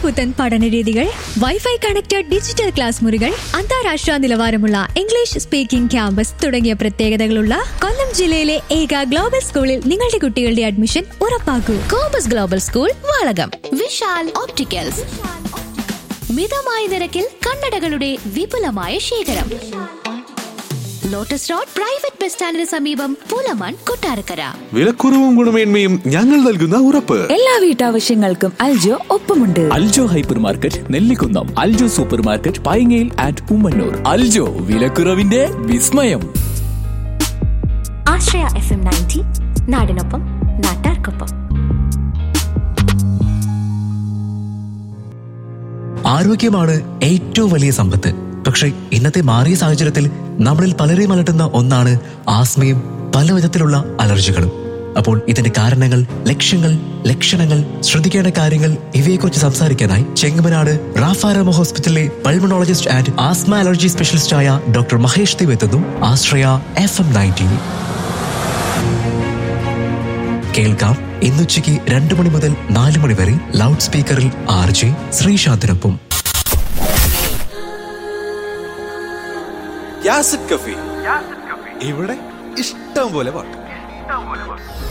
പുതുപുത്തൻ പഠനരീതികൾ wifi connected digital class മുറികൾ അന്താരാഷ്ട്ര നിലവാരമുള്ള ഇംഗ്ലീഷ് സ്പീക്കിംഗ് ക്യാമ്പസ് തുടങ്ങിയ പ്രത്യേകതകളുള്ള കൊല്ലം ജില്ലയിലെ ഏക ഗ്ലോബൽ സ്കൂളിൽ നിങ്ങളുടെ കുട്ടികളുടെ അഡ്മിഷൻ ഉറപ്പാക്കൂ Compass global school Valakam Vishal opticals മിതമായ നിരക്കിൽ കണ്ണടകളുടെ വിപുലമായ ശേഖരം ലോട്ടസ് റോഡ് പ്രൈവറ്റ് ബസ് സ്റ്റാൻഡിന് സമീപം പൂലമാൻ കൊട്ടാരക്കര വിലക്കുറവും ഗുണമേന്മയും ഞങ്ങൾ നൽകുന്ന ഉറപ്പ് എല്ലാ വീട്ടാവശ്യങ്ങൾക്കും അൽജോ ഒപ്പമുണ്ട് Aljo hypermarket Nellikunnam Aljo supermarket പൈങ്ങയിൽ ആൻഡ് ഉമ്മന്നൂർ അൽജോ വിലക്കുറവിന്റെ വിസ്മയം ആശ്രയ എഫ് എം നയൻറ്റി നാടിനൊപ്പം നാട്ടാർക്കൊപ്പം ആരോഗ്യമാണ് ഏറ്റവും വലിയ സമ്പത്ത് പക്ഷെ ഇന്നത്തെ മാറിയ സാഹചര്യത്തിൽ നമ്മളിൽ പലരെയും അലട്ടുന്ന ഒന്നാണ് ആസ്മയും പല വിധത്തിലുള്ള അലർജികളും അപ്പോൾ ഇതിന്റെ കാരണങ്ങൾ ലക്ഷ്യങ്ങൾ ലക്ഷണങ്ങൾ ശ്രദ്ധിക്കേണ്ട കാര്യങ്ങൾ ഇവയെക്കുറിച്ച് സംസാരിക്കാനായി ചെങ്ങമനാട് റാഫാരമ ഹോസ്പിറ്റലിലെ പൾമണോളജിസ്റ്റ് ആൻഡ് ആസ്മ അലർജി സ്പെഷ്യലിസ്റ്റായ ഡോക്ടർ മഹേഷ് ദേവ് എത്തുന്നു ആശ്രയ എഫ് എം നയൻറ്റീൻ കേൾക്കാം ഇന്നുച്ചയ്ക്ക് രണ്ടു മണി മുതൽ നാല് മണി വരെ ലൗഡ് സ്പീക്കറിൽ ആർ ജെ ശ്രീശാന്തിനൊപ്പം യാസിഡ് കഫി ഇവിടെ ഇഷ്ടം പോലെ പാട്ട്